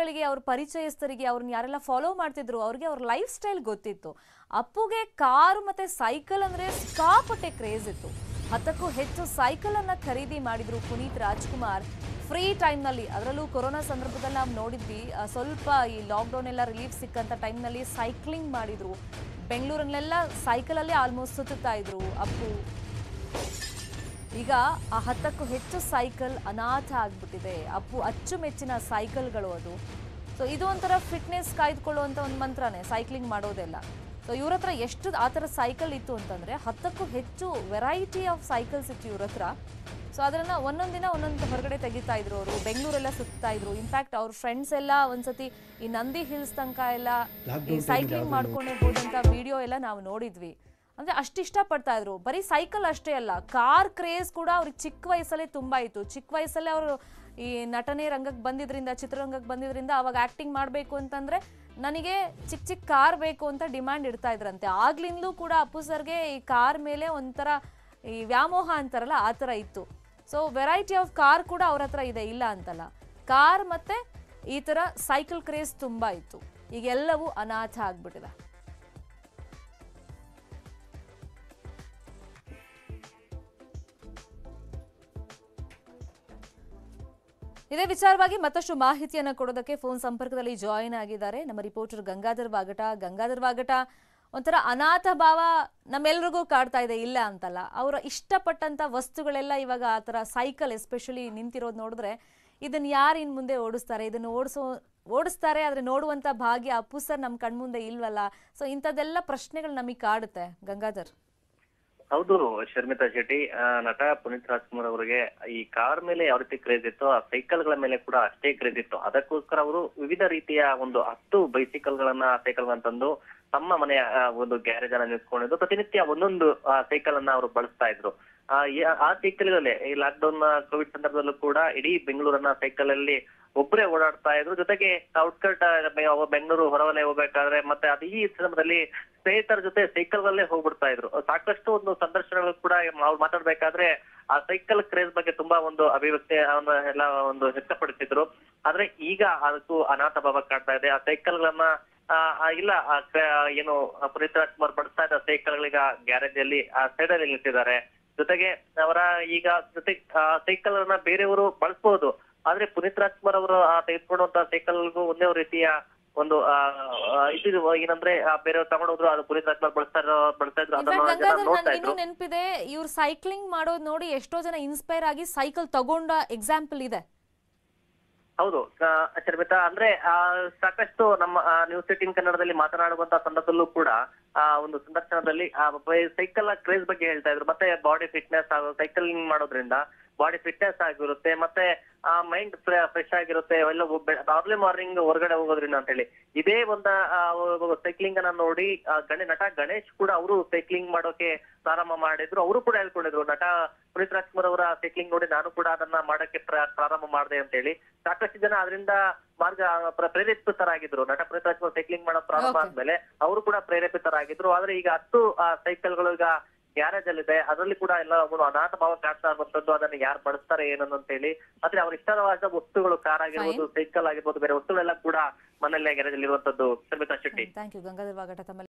ಜನಗಳಿಗೆ ಅವ್ರ ಪರಿಚಯಸ್ಥರಿಗೆ ಅವ್ರನ್ನ ಯಾರೆಲ್ಲ ಫಾಲೋ ಮಾಡ್ತಿದ್ರು ಅವ್ರಿಗೆ ಅವ್ರ ಲೈಫ್ ಸ್ಟೈಲ್ ಗೊತ್ತಿತ್ತು ಅಪ್ಪುಗೆ ಕಾರು ಮತ್ತೆ ಸೈಕಲ್ ಅಂದ್ರೆ ಸಿಕ್ಕಾಪಟ್ಟೆ ಕ್ರೇಜ್ ಇತ್ತು ಹತ್ತಕ್ಕೂ ಹೆಚ್ಚು ಸೈಕಲ್ ಅನ್ನ ಖರೀದಿ ಮಾಡಿದ್ರು ಪುನೀತ್ ರಾಜ್ಕುಮಾರ್ ಫ್ರೀ ಟೈಮ್ನಲ್ಲಿ ಅದರಲ್ಲೂ ಕೊರೋನಾ ಸಂದರ್ಭದಲ್ಲಿ ನಾವು ನೋಡಿದ್ವಿ ಆ, ಸ್ವಲ್ಪ ಈ ಲಾಕ್ಡೌನ್ ಎಲ್ಲ ರಿಲೀಫ್ ಸಿಕ್ಕಂತ ಟೈಮ್ನಲ್ಲಿ ಸೈಕ್ಲಿಂಗ್ ಮಾಡಿದ್ರು ಬೆಂಗಳೂರಲ್ಲೆಲ್ಲ ಸೈಕಲಲ್ಲೇ ಆಲ್ಮೋಸ್ಟ್ ಸುತ್ತುತ್ತಾ ಇದ್ರು ಅಪ್ಪು ಈಗ ಆ ಹತ್ತಕ್ಕೂ ಹೆಚ್ಚು ಸೈಕಲ್ ಅನಾಥ ಆಗ್ಬಿಟ್ಟಿದೆ ಅಪ್ಪು ಅಚ್ಚುಮೆಚ್ಚಿನ ಸೈಕಲ್ಗಳು ಅದು ಸೊ ಇದು ಒಂಥರ ಫಿಟ್ನೆಸ್ ಕಾಯ್ದುಕೊಳ್ಳುವಂಥ ಒಂದು ಮಂತ್ರನೇ ಸೈಕ್ಲಿಂಗ್ ಮಾಡೋದೆಲ್ಲ ಸೊ ಇವ್ರ ಹತ್ರ ಎಷ್ಟು ಆ ಥರ ಸೈಕಲ್ ಇತ್ತು ಅಂತಂದರೆ ಹತ್ತಕ್ಕೂ ಹೆಚ್ಚು ವೆರೈಟಿ ಆಫ್ ಸೈಕಲ್ಸ್ ಇತ್ತು ಇವ್ರ ಹತ್ರ ಸೊ ಅದನ್ನ ಒಂದೊಂದಿನ ಒಂದೊಂದು ಹೊರಗಡೆ ತೆಗಿತಾ ಇದ್ರು ಅವರು ಬೆಂಗಳೂರೆಲ್ಲ ಸುತ್ತಾ ಇದ್ರು ಇನ್ಫ್ಯಾಕ್ಟ್ ಅವ್ರ ಫ್ರೆಂಡ್ಸ್ ಎಲ್ಲ ಒಂದ್ಸತಿ ಈ ನಂದಿ ಹಿಲ್ಸ್ ತನಕ ಎಲ್ಲ ಈ ಸೈಕ್ಲಿಂಗ್ ಮಾಡ್ಕೊಂಡೇ ಹೋದಂಥ ವಿಡಿಯೋ ಎಲ್ಲ ನಾವು ನೋಡಿದ್ವಿ ಅಂದ್ರೆ ಅಷ್ಟು ಇಷ್ಟಪಡ್ತಾ ಇದ್ರು ಬರೀ ಸೈಕಲ್ ಅಷ್ಟೇ ಅಲ್ಲ ಕಾರ್ ಕ್ರೇಜ್ ಕೂಡ ಅವ್ರಿಗೆ ಚಿಕ್ಕ ವಯಸ್ಸಲ್ಲೇ ತುಂಬಾ ಇತ್ತು ಚಿಕ್ಕ ವಯಸ್ಸಲ್ಲೇ ಅವರು ಈ ನಟನೆ ರಂಗಕ್ಕೆ ಬಂದಿದ್ರಿಂದ ಚಿತ್ರರಂಗಕ್ಕೆ ಬಂದಿದ್ರಿಂದ ಅವಾಗ ಆಕ್ಟಿಂಗ್ ಮಾಡಬೇಕು ಅಂತಂದ್ರೆ ನನಗೆ ಚಿಕ್ಕ ಚಿಕ್ಕ ಕಾರ್ ಬೇಕು ಅಂತ ಡಿಮ್ಯಾಂಡ್ ಇಡ್ತಾ ಇದ್ರಂತೆ ಆಗ್ಲಿಂದಲೂ ಕೂಡ ಅಪ್ಪು ಸರ್ಗೆ ಈ ಕಾರ್ ಮೇಲೆ ಒಂಥರ ಈ ವ್ಯಾಮೋಹ ಅಂತಾರಲ್ಲ ಆ ಥರ ಇತ್ತು ಸೊ ವೆರೈಟಿ ಆಫ್ ಕಾರ್ ಕೂಡ ಅವ್ರ ಹತ್ರ ಇದೆ ಇಲ್ಲ ಅಂತಲ್ಲ ಕಾರ್ ಮತ್ತೆ ಈ ಥರ ಸೈಕಲ್ ಕ್ರೇಜ್ ತುಂಬಾ ಇತ್ತು ಈಗ ಎಲ್ಲವೂ ಅನಾಥ ಆಗ್ಬಿಟ್ಟಿದೆ ಇದೇ ವಿಚಾರವಾಗಿ ಮತ್ತಷ್ಟು ಮಾಹಿತಿಯನ್ನ ಕೊಡೋದಕ್ಕೆ ಫೋನ್ ಸಂಪರ್ಕದಲ್ಲಿ ಜಾಯಿನ್ ಆಗಿದ್ದಾರೆ ನಮ್ಮ ರಿಪೋರ್ಟರ್ ಗಂಗಾಧರ್ ವಾಗಟ ಗಂಗಾಧರ್ ವಾಗಟ ಒಂಥರ ಅನಾಥ ಭಾವ ನಮ್ಮೆಲ್ರಿಗೂ ಕಾಡ್ತಾ ಇದೆ ಇಲ್ಲ ಅಂತಲ್ಲ ಅವರ ಇಷ್ಟಪಟ್ಟಂತ ವಸ್ತುಗಳೆಲ್ಲ ಇವಾಗ ಆ ಥರ ಸೈಕಲ್ ಎಸ್ಪೆಷಲಿ ನಿಂತಿರೋದು ನೋಡಿದ್ರೆ ಇದನ್ನ ಯಾರು ಇನ್ ಮುಂದೆ ಓಡಿಸ್ತಾರೆ ಇದನ್ನು ಓಡಿಸೋ ಓಡಿಸ್ತಾರೆ ಆದ್ರೆ ನೋಡುವಂತ ಭಾಗ್ಯ ಅಪ್ಪು ಸರ್ ನಮ್ಮ ಕಣ್ಮುಂದೆ ಇಲ್ವಲ್ಲ ಸೊ ಇಂಥದ್ದೆಲ್ಲ ಪ್ರಶ್ನೆಗಳು ನಮಗೆ ಕಾಡುತ್ತೆ ಗಂಗಾಧರ್ ಹೌದು ಶರ್ಮಿತಾ ಶೆಟ್ಟಿ ಆ, ನಟ ಪುನೀತ್ ರಾಜ್ಕುಮಾರ್ ಅವರಿಗೆ ಈ ಕಾರ್ ಮೇಲೆ ಯಾವ ರೀತಿ ಕ್ರೇಜ್ ಇತ್ತು ಆ ಸೈಕಲ್ ಗಳ ಮೇಲೆ ಕೂಡ ಅಷ್ಟೇ ಕ್ರೇಜ್ ಇತ್ತು ಅದಕ್ಕೋಸ್ಕರ ಅವರು ವಿವಿಧ ರೀತಿಯ ಒಂದು ಹತ್ತು ಬೈಸಿಕಲ್ ಗಳನ್ನ ಸೈಕಲ್ ತಂದು ತಮ್ಮ ಮನೆಯ ಆ, ಒಂದು ಗ್ಯಾರೇಜ್ ಅನ್ನ ನಿಲ್ಸ್ಕೊಂಡಿದ್ದು ಪ್ರತಿನಿತ್ಯ ಒಂದೊಂದು ಸೈಕಲ್ ಅನ್ನ ಅವರು ಬಳಸ್ತಾ ಇದ್ರು ಆ ಯ- ಆ ಸೈಕಲ್ ಗಳಲ್ಲೇ ಈ ಲಾಕ್ಡೌನ್ ಕೋವಿಡ್ ಸಂದರ್ಭದಲ್ಲೂ ಕೂಡ ಇಡೀ ಬೆಂಗಳೂರನ್ನ ಸೈಕಲ್ ಅಲ್ಲಿ ಒಬ್ಬರೇ ಓಡಾಡ್ತಾ ಇದ್ರು ಜೊತೆಗೆ ಔಟ್ಕಟ್ ಬೆಂಗಳೂರು ಹೊರವಲಯ ಹೋಗ್ಬೇಕಾದ್ರೆ ಮತ್ತೆ ಅದು ಈ ಸಂದರ್ಭದಲ್ಲಿ ಸ್ನೇಹಿತರ ಜೊತೆ ಸೈಕಲ್ ಅಲ್ಲೇ ಹೋಗ್ಬಿಡ್ತಾ ಇದ್ರು ಸಾಕಷ್ಟು ಒಂದು ಸಂದರ್ಶನಗಳು ಕೂಡ ಅವ್ರು ಮಾತಾಡ್ಬೇಕಾದ್ರೆ ಆ ಸೈಕಲ್ ಕ್ರೇಜ್ ಬಗ್ಗೆ ತುಂಬಾ ಒಂದು ಅಭಿವ್ಯಕ್ತಿ ಅವನ್ನ ಎಲ್ಲ ಒಂದು ವ್ಯಕ್ತಪಡಿಸಿದ್ರು ಆದ್ರೆ ಈಗ ಅದಕ್ಕೂ ಅನಾಥ ಭಾವ ಕಾಡ್ತಾ ಇದೆ ಆ ಸೈಕಲ್ ಗಳನ್ನ ಆ, ಆ, ಇಲ್ಲ ಆ ಕ- ಏನು ಆ ಪುನೀತ್ ರಾಜ್ಕುಮಾರ್ ಬಳಸ್ತಾ ಇದ್ದ ಸೈಕಲ್ ಗಳೀಗ ಗ್ಯಾರೇಜ್ ಅಲ್ಲಿ ಆ ಸೈಡ್ ಅಲ್ಲಿ ನಿಲ್ಸಿದ್ದಾರೆ ಜೊತೆಗೆ ಅವರ ಈಗ ಜೊತೆ ಸೈಕಲ್ ಅನ್ನ ಬೇರೆಯವರು ಬಳಸಬಹುದು ಆದ್ರೆ ಪುನೀತ್ ರಾಜ್ಕುಮಾರ್ ಅವರು ಆ ತೆಗೆದುಕೊಂಡಂತ ಸೈಕಲ್ಗೂ ಒಂದೇ ರೀತಿಯ ಒಂದು ಆ, ಆ, ಇದು ಏನಂದ್ರೆ ಆ ಬೇರೆಯವ್ರು ತಗೊಂಡೋದ್ರು ಅದು ಪುನೀತ್ ರಾಜ್ಕುಮಾರ್ ಬಳಸ್ತಾ ಇರೋ ಬಳಸ್ತಾ ಇದ್ರು ಅದನ್ನ ಇನ್ಫ್ಯಾಕ್ಟ್ ಜನ ಗಂಗಾಧರ್ ನೋಡ್ತಾ ನನ್ಗೆ ಇನ್ನೂ ಇದ್ರು ನೆನಪಿದೆ ಇವ್ರು ಸೈಕ್ಲಿಂಗ್ ಮಾಡೋದು ನೋಡಿ ಎಷ್ಟೋ ಜನ ಇನ್ಸ್ಪೈರ್ ಆಗಿ ಸೈಕಲ್ ತಗೊಂಡ ಎಕ್ಸಾಂಪಲ್ ಇದೆ ಹೌದು ಆ, ಶರ್ಮಿತಾ ಅಂದ್ರೆ ಆ, ಸಾಕಷ್ಟು ನಮ್ಮ ನ್ಯೂಸ್ ಏಟಿನ್ ಕನ್ನಡದಲ್ಲಿ ಮಾತನಾಡುವಂತ ಸಂದರ್ಭದಲ್ಲೂ ಕೂಡ ಆ ಒಂದು ಸಂದರ್ಶನದಲ್ಲಿ ಆ ಸೈಕಲ್ ಕ್ರೇಜ್ ಬಗ್ಗೆ ಹೇಳ್ತಾ ಇದ್ರು ಮತ್ತೆ ಬಾಡಿ ಫಿಟ್ನೆಸ್ ಸೈಕಲಿಂಗ್ ಮಾಡೋದ್ರಿಂದ ಬಾಡಿ ಫಿಟ್ನೆಸ್ ಆಗಿರುತ್ತೆ ಮತ್ತೆ ಆ ಮೈಂಡ್ ಫ್ರೆಶ್ ಆಗಿರುತ್ತೆ ಎಲ್ಲ ಅರ್ಲಿ ಮಾರ್ನಿಂಗ್ ಹೊರಗಡೆ ಹೋಗೋದ್ರಿಂದ ಅಂತ ಹೇಳಿ ಇದೇ ಒಂದ ಸೈಕ್ಲಿಂಗ್ ಅನ್ನ ನೋಡಿ ಆ, ಗಣೆ ನಟ ಗಣೇಶ್ ಕೂಡ ಅವರು ಸೈಕ್ಲಿಂಗ್ ಮಾಡೋಕೆ ಪ್ರಾರಂಭ ಮಾಡಿದ್ರು ಅವರು ಕೂಡ ಹೇಳ್ಕೊಂಡಿದ್ರು ನಟ ಪುನೀತ್ ರಾಜ್ಕುಮಾರ್ ಅವರ ಸೈಕ್ಲಿಂಗ್ ನೋಡಿ ನಾನು ಕೂಡ ಅದನ್ನ ಮಾಡಕ್ಕೆ ಪ್ರ- ಪ್ರಾರಂಭ ಮಾಡಿದೆ ಅಂತ ಹೇಳಿ ಸಾಕಷ್ಟು ಜನ ಅದರಿಂದ ಮಾರ್ಗ ಪ್ರ- ಪ್ರೇರೇಪಿತರಾಗಿದ್ರು ನಟ ಪುನೀತ್ ರಾಜ್ಕುಮಾರ್ ಸೈಕ್ಲಿಂಗ್ ಮಾಡೋ ಪ್ರಾರಂಭ Okay. ಆದ್ಮೇಲೆ ಅವರು ಕೂಡ ಪ್ರೇರೇಪಿತರಾಗಿದ್ರು ಆದ್ರೆ ಈಗ ಹತ್ತು ಸೈಕಲ್ಗಳು ಈಗ ಗ್ಯಾರೇಜ್ ಅಲ್ಲಿದೆ ಅದರಲ್ಲಿ ಕೂಡ ಎಲ್ಲ ಒಂದು ಅನಾಥ ಭಾವ ಕಾಡ್ತಾ ಇರುವಂತದ್ದು ಅದನ್ನ ಯಾರು ಬಳಸ್ತಾರೆ ಏನನ್ನು ಅಂತ ಹೇಳಿ ಆದ್ರೆ ಅವ್ರ ಇಷ್ಟವಾದ ವಸ್ತುಗಳು ಕಾರ್ ಆಗಿರ್ಬೋದು ಸೈಕಲ್ ಆಗಿರ್ಬೋದು ಬೇರೆ ವಸ್ತುಗಳೆಲ್ಲ ಕೂಡ ಮನೆಯಲ್ಲೇ ಗ್ಯಾರೇಜ್ ಅಲ್ಲಿ ಇರುವಂತದ್ದು ಶರ್ಮಿತಾ ಶೆಟ್ಟಿ ಥ್ಯಾಂಕ್ ಯು ಗಂಗಾಧರ್ ವಾಗಟ ತಮ್ಮ